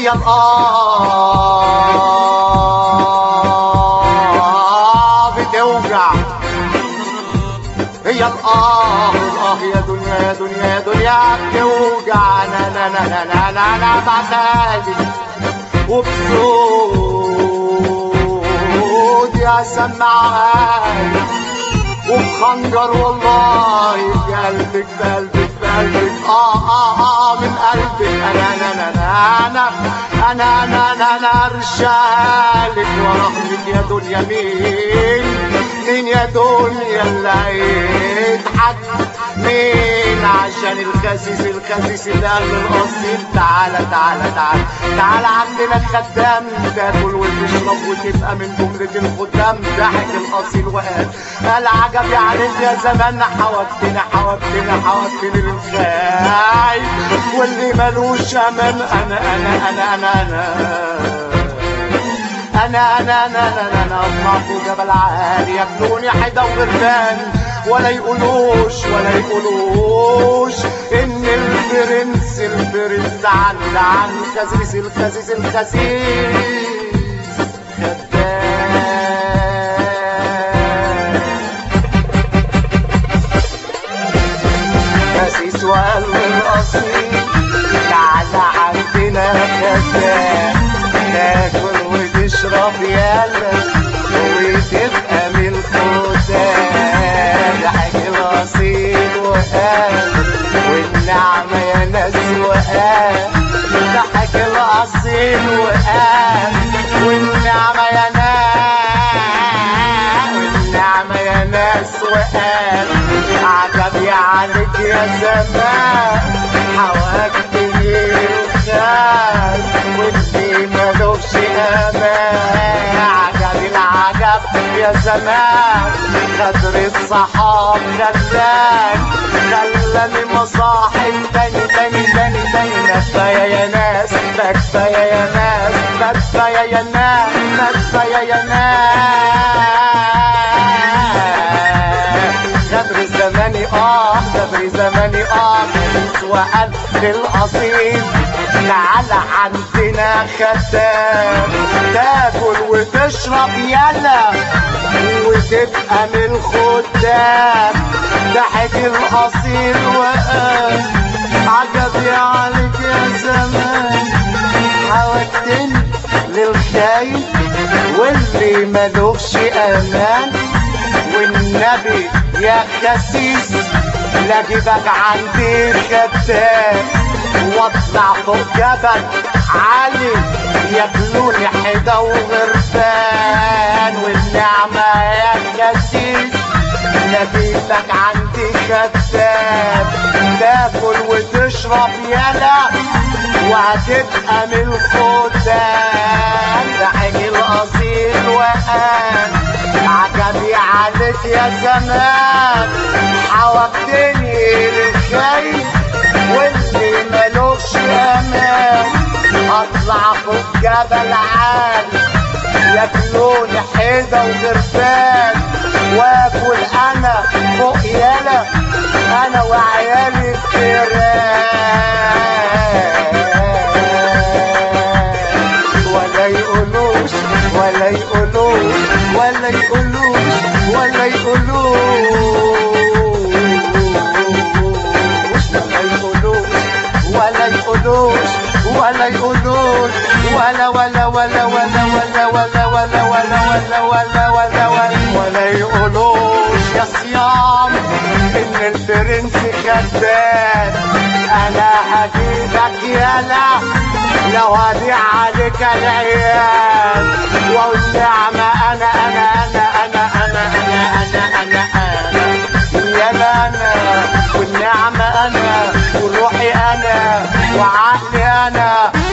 هي الآه بتوجع هي الآه الآه يا دنيا يا دنيا يا دنيا بتوجع أنا أنا أنا أنا أنا أنا, أنا بعتادي وبصوت يا سماعات وبخنجر والله في قلبك في قلبك في قلبك اه اه اه من قلبك انا انا انا انا انا انا انا انا ارشالك ورحمك يا دنيا مين مين يا دنيا اللي يضحك مين عشان الخسيس الخسيس اللي قال الاصيل تعالى تعالى تعالى تعالى عندنا خدام تاكل وتشرب وتبقى من جملة الخدام ضحك الاصيل وقال قال عجب يا عليك يا زمان حوجتنا حوجتنا حوجتني للخايف واللي ملوش امان انا انا انا انا انا انا انا انا انا انا انا اطلع فوق جبل عالي ياكلوني حدا وغربان ولا يقولوش ولا يقولوش ان البرنس البرنس عن عن الخسيس الخسيس الخسيس خدام خسيس وقلب الاصيل تعالى عندنا خدام تاكل وتشرب يالا وتبقى من الخدام ضحك الاصيل وقال والنعمة يا ناس وقال ضحك الاصيل وقال والنعمة يا ناس والنعمة يا ناس وقال عجب يا عليك يا زمان حواجتني الخال واللي ملوش امان عجب العجب يا زمان خدر الصحاب خلان خلاني مصاحب تاني تاني تاني تاني ما كفايه يا ناس ما كفايه يا ناس ما كفايه يا ناس ما كفايه يا ناس غدر زماني اه غدر زماني اه وقال للاصيل تعالى عندنا خدام تاكل وتشرب يلا وتبقى من الخدام ضحك الاصيل وقال عجب يا عليك يا زمان حاولتني للخايف واللي ملوش امان والنبي يا خسيس لا جيبك عندي خدام واطلع فوق جبل عالي ياكلوني حدا وغربان والنعمة يا خسيس لا جيبك عندي خدام تاكل وتشرب يلا وهتبقى من الخدام ضحك الاصيل وقال عجبي عليك يا زمان حوجتني للخير واللي ملوش امان اطلع فوق جبل عالي ياكلوني حيدة وغربان واكل انا فوق يالا انا وعيالي الفيران ولا يقولوش ولا يقولوش ولا يقولوش ولا يقولوش ولا يقولوش ولا يقولوش ولا يقولوش ولا ولا ولا ولا ولا ولا ولا ولا ولا ولا ولا ولا ولا يقولوش يا صيام ان البرنس خدام انا هجيبك يالا لو هبيع عليك العيال والنعمة انا انا انا انا انا انا انا انا انا يالا انا والنعمة انا وروحي انا وعقلي انا